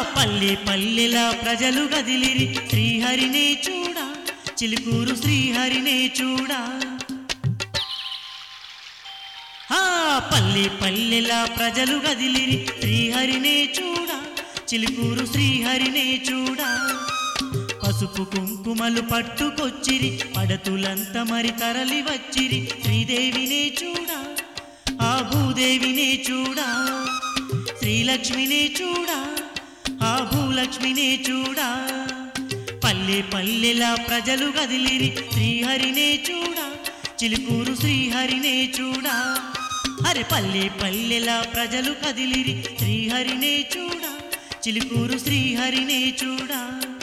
పల్లె పల్లెలా ప్రజలు గదిలిరి శ్రీహరినే చూడా చిలుకూరు శ్రీహరినే చూడా ఆ పల్లె పల్లెలా ప్రజలు గదిలిరి శ్రీహరినే చూడా చిలుకూరు శ్రీహరినే చూడా పసుపు కుంకుమలు పట్టుకొచ్చిరి పడతులంత మరి తరలి వచ్చిరి శ్రీదేవినే చూడా ఆ భూదేవినే చూడా శ్రీలక్ష్మినే చూడా ఆ భూలక్ష్మినే చూడా పల్లె పల్లెలా ప్రజలు గదిలిరి శ్రీహరినే చూడా చిలుకూరు శ్రీహరినే చూడా అరే పల్లె పల్లెలా ప్రజలు కదిలిరి శ్రీహరినే చూడా చిలుకూరు శ్రీహరినే చూడా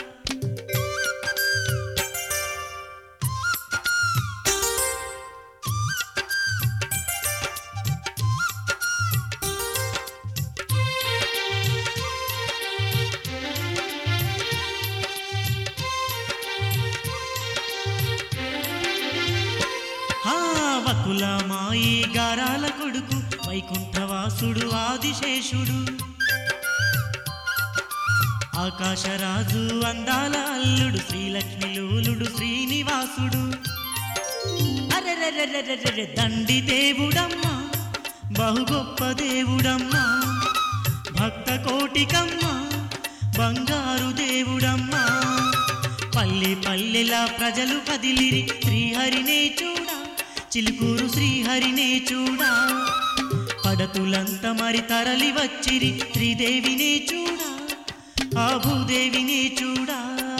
ఆ వకుల మాయి గారాల కొడుకు వైకుంఠవాసుడు ఆదిశేషుడు ఆకాశరాజు అందాల అల్లుడు శ్రీలక్ష్మి లోలుడు శ్రీనివాసుడు అరెరెరెరెరెరె దండి దేవుడమ్మా బహు గొప్ప దేవుడమ్మా భక్త కోటికమ్మ బంగారు దేవుడమ్మా పల్లె పల్లెలా ప్రజలు కదిలిరి శ్రీహరినే చూడా చిలుకూరు శ్రీహరినే చూడా పడతులంత మరి తరలి వచ్చిరి శ్రీదేవినే చూడా ఆ భూదేవినే చూడా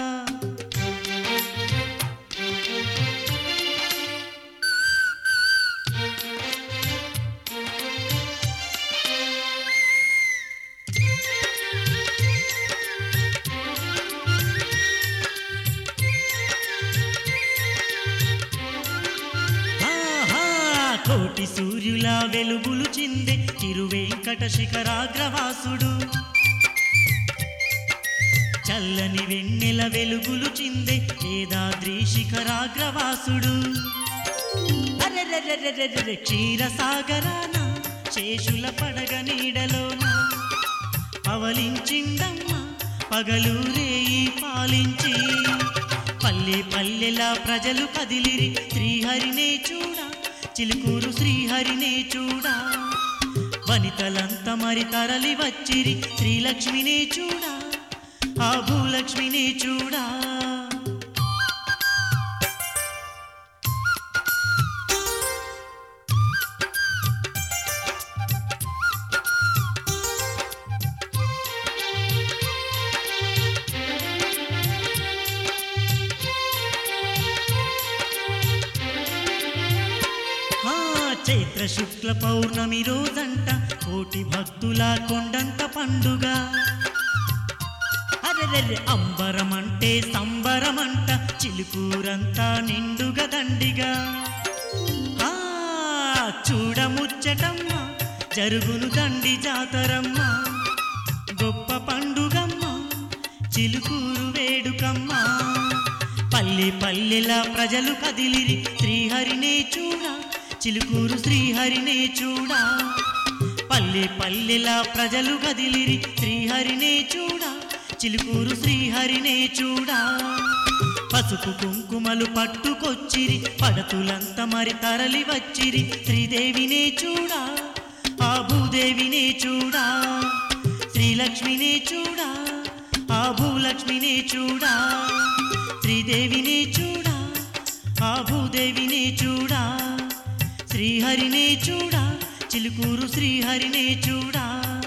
ఆహా కోటి సూర్యుల వెలుగులు చిందే తిరువేంకట శిఖరాగ్రవాసుడు చల్లని వెన్నెల వెలుగులు చిందే వేదాద్రి శిఖరాగ్రవాసుడు అరెరెరెరెరెరె క్షీరసాగరాన శేషుల పడగ నీడలోన పవలించిందమ్మ పగలు రేయి పాలించి పల్లె పల్లెలా ప్రజలు కదిలిరి శ్రీహరినే చూడా చిలుకూరు శ్రీహరినే చూడా వనితలంత మరి తరలి వచ్చిరి శ్రీలక్ష్మినే చూడా ఆ భూలక్ష్మినే చూడా ఆ చైత్ర శుక్ల పౌర్ణమి రోజంట కోటి భక్తుల కొండంత పండుగ అరెరెరె అంబరమంటే సంబరమంట చిలుకూరంతా నిండుగా దండిగా ఆ చూడముచ్చటమ్మ జరుగును దండి జాతరమ్మ గొప్ప పండుగమ్మ చిలుకూరు వేడుకమ్మ పల్లె పల్లెలా ప్రజలు కదిలిరి శ్రీహరినే చూడా చిలుకూరు శ్రీహరినే చూడా పల్లె పల్లెలా ప్రజలు కదిలిరి శ్రీహరినే చూడా చిలుకూరు శ్రీహరినే చూడా పసుపు కుంకుమలు పట్టుకొచ్చిరి పడతులంత మరి తరలి వచ్చిరి శ్రీదేవినే చూడా ఆ భూదేవినే చూడా శ్రీలక్ష్మినే చూడా ఆ భూలక్ష్మినే చూడా శ్రీదేవినే చూడా ఆ భూదేవినే చూడా శ్రీహరినే చూడా చిలుకూరు శ్రీహరినే చూడా